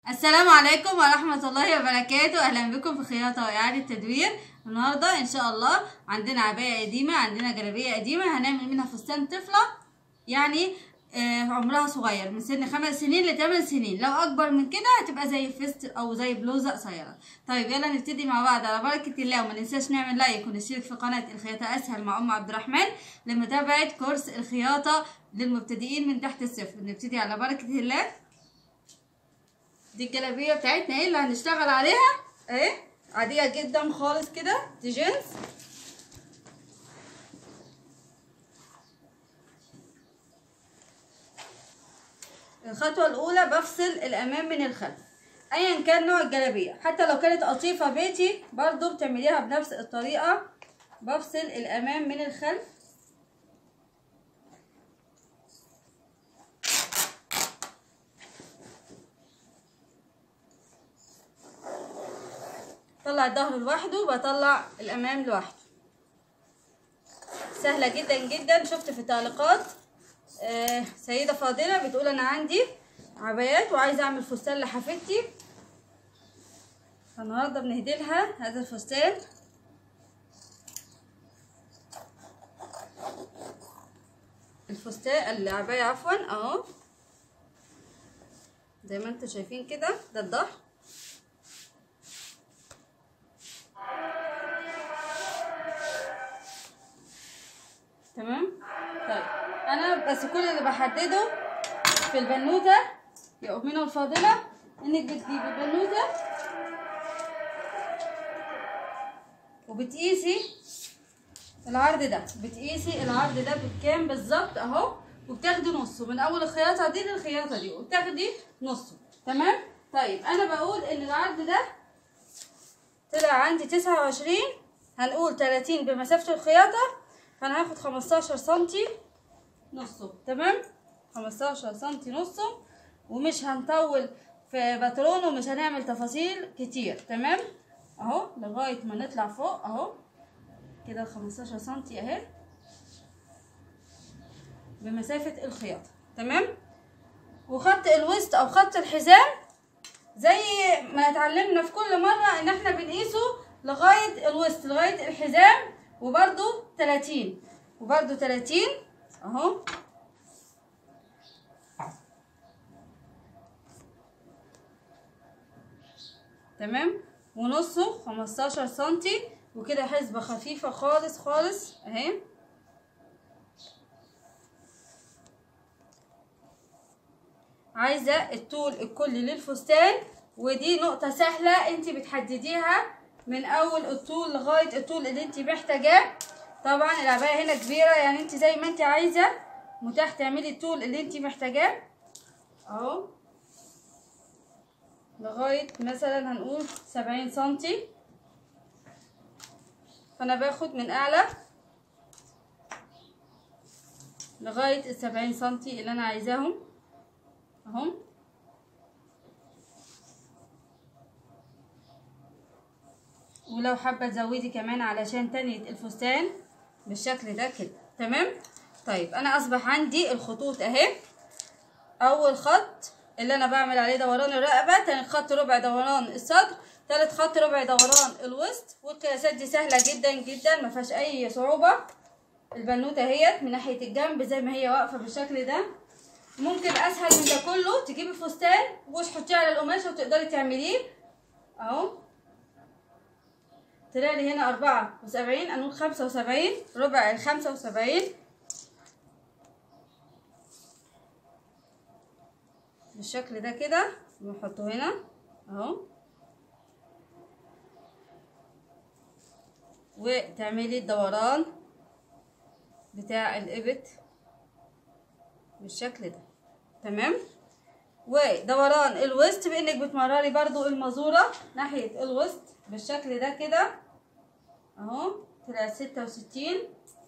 السلام عليكم ورحمة الله وبركاته أهلا بكم في خياطة وإعادة تدوير النهاردة إن شاء الله عندنا عباية قديمة عندنا جلابية قديمة هنعمل منها فستان طفلة يعني آه عمرها صغير من سن خمس سنين لثمان سنين لو أكبر من كده هتبقى زي فيست أو زي بلوزة قصيرة طيب يلا نبتدي مع بعض على بركة الله وما ننساش نعمل لايك ونشترك في قناة الخياطة أسهل مع أم عبد الرحمن لمتابعة كورس الخياطة للمبتدئين من تحت الصفر نبتدي على بركة الله دي الجلابيه بتاعتنا ايه اللي هنشتغل عليها اهي عاديه جدا خالص كده دي جينز الخطوه الاولى بفصل الامام من الخلف ايا كان نوع الجلابيه حتى لو كانت قطيفه بيتي برضو بتعمليها بنفس الطريقه بفصل الامام من الخلف بطلع الظهر لوحده وبطلع الامام لوحده سهله جدا جدا شفت في التعليقات آه سيده فاضله بتقول انا عندي عبايات وعايزه اعمل فستان لحفيدتي فالنهارده بنهدلها هذا الفستان الفستان العبايه عفوا اهو زي ما انتم شايفين كده ده الظهر تمام طيب انا بس كل اللي بحدده في البنوته يا امنا الفاضله انك بتجيبي البنوته وبتقيسي العرض ده بتقيسي العرض ده بكام بالظبط اهو وبتاخدي نصه من اول الخياطه دي للخياطه دي وبتاخدي نصه تمام طيب انا بقول ان العرض ده طلع عندي تسعة وعشرين هنقول تلاتين بمسافة الخياطة فانا هاخد خمستاشر سنتي نصه تمام خمستاشر سنتي نصه ومش هنطول في باترون ومش هنعمل تفاصيل كتير تمام اهو لغاية ما نطلع فوق اهو كده خمستاشر سنتي اهي بمسافة الخياطة تمام وخط الوسط او خط الحزام زي ما اتعلمنا في كل مرة ان احنا بنقيسه لغاية الوسط لغاية الحزام وبرده تلاتين وبرده تلاتين اهو تمام ونصه خمستاشر سنتي وكده حسبة خفيفة خالص خالص اهي عايزة الطول الكلي للفستان ودي نقطة سهلة انت بتحدديها من اول الطول لغايه الطول اللي انت محتاجاه طبعا العبايه هنا كبيره يعني انت زي ما انت عايزه متاح تعملي الطول اللي انت محتاجاه اهو لغايه مثلا هنقول سبعين سنتي فانا باخد من اعلى لغايه السبعين سنتي اللي انا عايزاهم اهو ولو حابة تزودي كمان علشان تانية الفستان بالشكل ده كده تمام طيب انا اصبح عندي الخطوط اهي اول خط اللي انا بعمل عليه دوران الرقبة تاني خط ربع دوران الصدر تالت خط ربع دوران الوسط والقياسات دي سهلة جدا جدا ما فيهاش اي صعوبة البنوتة اهيت من ناحية الجنب زي ما هي واقفة بالشكل ده ممكن اسهل من ده كله تجيبي فستان وتحطيه على القماشة وتقدري تعمليه اهو طلع لي هنا أربعة وسبعين أنقول خمسة وسبعين ربع الخمسة وسبعين بالشكل ده كده نحطه هنا اهو وتعملي الدوران بتاع الإبط بالشكل ده تمام ودوران الوسط بانك بتمرري برضو المزورة ناحية الوسط بالشكل ده كده اهو طلع ستة وستين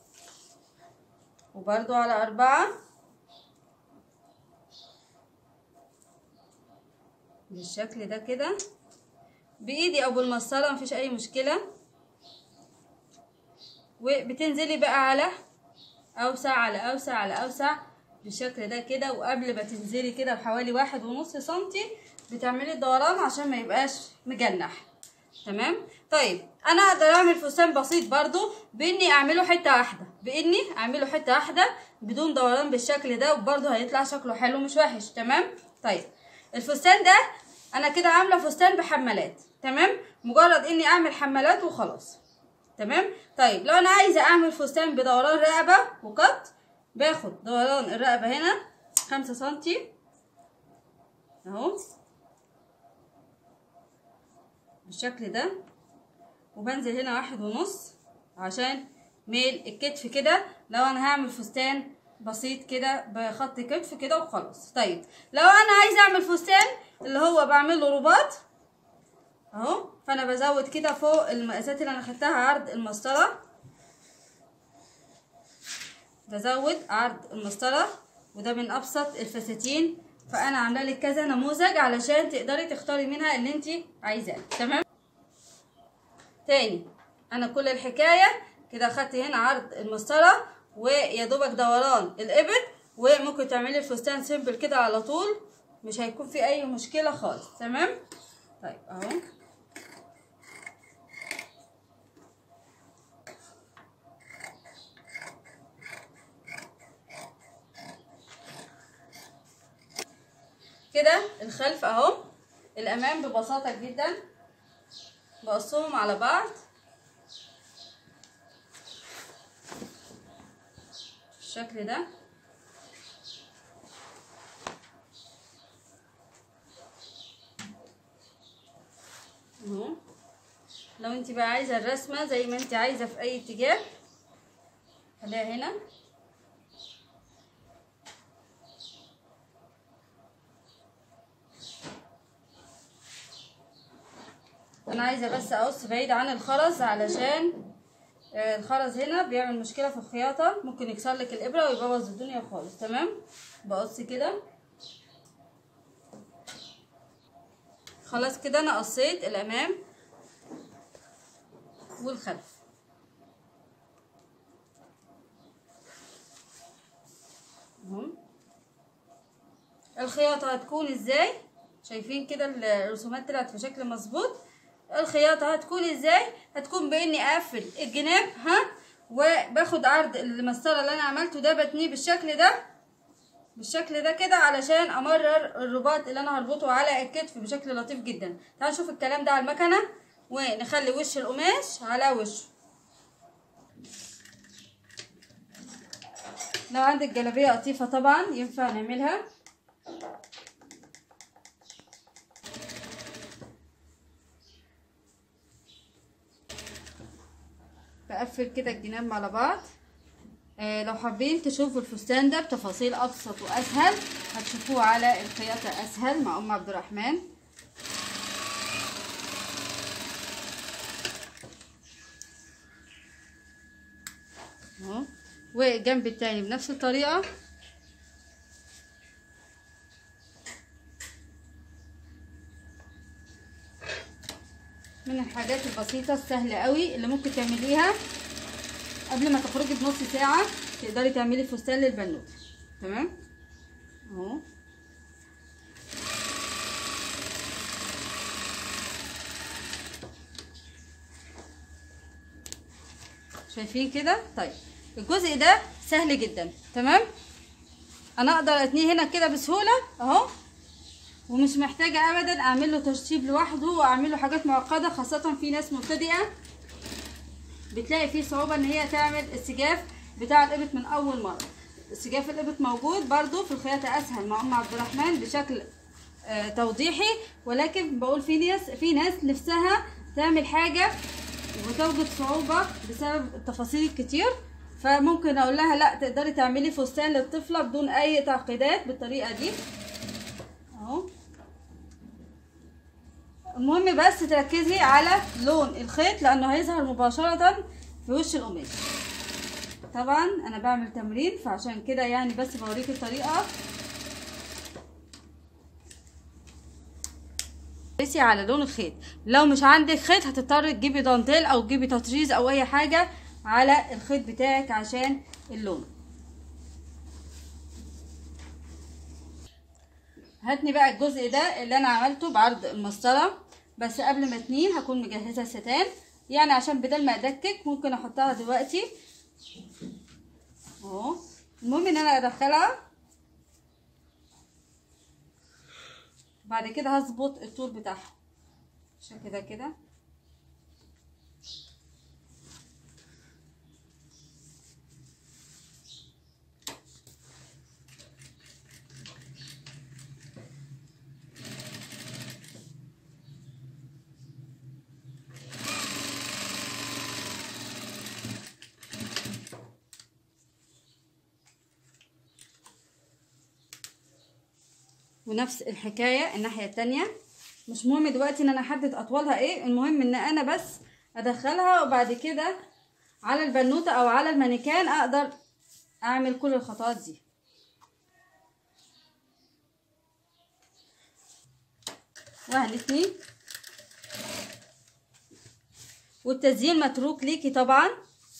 وبرضو على أربعة بالشكل ده كده بإيدي أو بالمسطرة مفيش أي مشكلة وبتنزلي بقى على أوسع على أوسع على أوسع بالشكل ده كده وقبل ما تنزلي كده بحوالي واحد ونص سنتي بتعملي الدوران عشان ما يبقاش مجنح تمام طيب انا اقدر اعمل فستان بسيط برضو باني اعمله حته واحده باني اعمله حته واحده بدون دوران بالشكل ده وبرضو هيطلع شكله حلو مش وحش تمام طيب الفستان ده انا كده عامله فستان بحمالات تمام مجرد اني اعمل حمالات وخلاص تمام طيب لو انا عايزه اعمل فستان بدوران رقبه وقط باخد دوران الرقبه هنا خمسة سنتي اهو بالشكل ده وبنزل هنا واحد ونص عشان ميل الكتف كده لو انا هعمل فستان بسيط كده بخط كتف كده وخلاص طيب لو انا عايزه اعمل فستان اللي هو بعمل له رباط اهو فانا بزود كده فوق المقاسات اللي انا خدتها عرض المسطره بزود عرض المسطره وده من ابسط الفساتين فانا عامله لك كذا نموذج علشان تقدري تختاري منها اللي انت عايزاه تمام تاني انا كل الحكايه كده خدت هنا عرض المسطره ويا دوبك دوران الابط وممكن تعملي الفستان سيمبل كده على طول مش هيكون في اي مشكله خالص تمام طيب اهو كده الخلف اهو الامام ببساطه جدا بقصهم على بعض بالشكل ده اهو لو انت بقى عايزه الرسمه زي ما انت عايزه في اي اتجاه خليها هنا انا عايزه بس اقص بعيد عن الخرز علشان آه، الخرز هنا بيعمل مشكله في الخياطه ممكن يكسر لك الابره ويبوظ الدنيا خالص تمام بقص كده خلاص كده انا قصيت الامام والخلف اهو الخياطه هتكون ازاي شايفين كده الرسومات طلعت في شكل مظبوط الخياطه هتكون ازاي هتكون باني اقفل الجناب ها وباخد عرض المسطره اللي انا عملته ده بتنيه بالشكل ده بالشكل ده كده علشان امرر الرباط اللي انا هربطه على الكتف بشكل لطيف جدا تعالوا نشوف الكلام ده على المكنه ونخلي وش القماش على وشه لو عندك جلابيه قطيفه طبعا ينفع نعملها بقفل كده الجناب على بعض آه لو حابين تشوفوا الفستان ده بتفاصيل ابسط واسهل هتشوفوه على الخياطة اسهل مع ام عبد الرحمن اهو والجنب التاني بنفس الطريقة من الحاجات البسيطة السهلة قوي اللي ممكن تعمليها قبل ما تخرجي بنص ساعة تقدري تعملي فستان للبنوت تمام اهو شايفين كده طيب الجزء ده سهل جدا تمام انا اقدر اتنيه هنا كده بسهوله اهو ومش محتاجه ابدا اعمل له ترتيب لوحده واعمل له حاجات معقده خاصه في ناس مبتدئه بتلاقي فيه صعوبه ان هي تعمل السجاف بتاع الابط من اول مره سجاف الابط موجود برضو في الخياطه اسهل مع ام عبد الرحمن بشكل آه توضيحي ولكن بقول في ناس في ناس نفسها تعمل حاجه وتوجد صعوبه بسبب التفاصيل الكتير فممكن اقول لها لا تقدري تعملي فستان للطفله بدون اي تعقيدات بالطريقه دي اهو المهم بس تركزي على لون الخيط لانه هيظهر مباشرة في وش القماش طبعا انا بعمل تمرين فعشان كده يعني بس بوريك الطريقة ركزي على لون الخيط لو مش عندك خيط هتضطري تجيبي دانتيل او تجيبي تطريز او اي حاجة على الخيط بتاعك عشان اللون هاتني بقى الجزء ده اللي انا عملته بعرض المسطره بس قبل ما اتنين هكون مجهزه ستان يعني عشان بدل ما ادكك ممكن احطها دلوقتي اهو المهم ان انا ادخلها بعد كده هظبط الطول بتاعها عشان كده كده ونفس الحكاية الناحية التانية مش مهم دلوقتي ان انا احدد اطوالها ايه المهم ان انا بس ادخلها وبعد كده على البنوتة او على المانيكان اقدر اعمل كل الخطوات دي وهنتني والتزيين متروك ليكي طبعا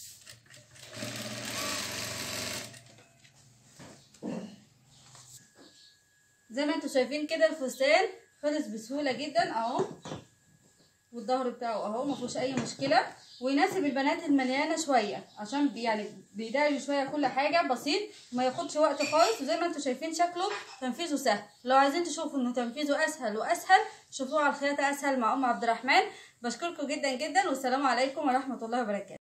زي ما انتوا شايفين كده الفستان خلص بسهوله جدا اهو والظهر بتاعه اهو ما فيهوش اي مشكله ويناسب البنات المليانه شويه عشان بي يعني بيداري شويه كل حاجه بسيط وما ياخدش وقت خالص وزي ما انتوا شايفين شكله تنفيذه سهل لو عايزين تشوفوا انه تنفيذه اسهل واسهل شوفوه على الخياطه اسهل مع ام عبد الرحمن بشكركم جدا جدا والسلام عليكم ورحمه الله وبركاته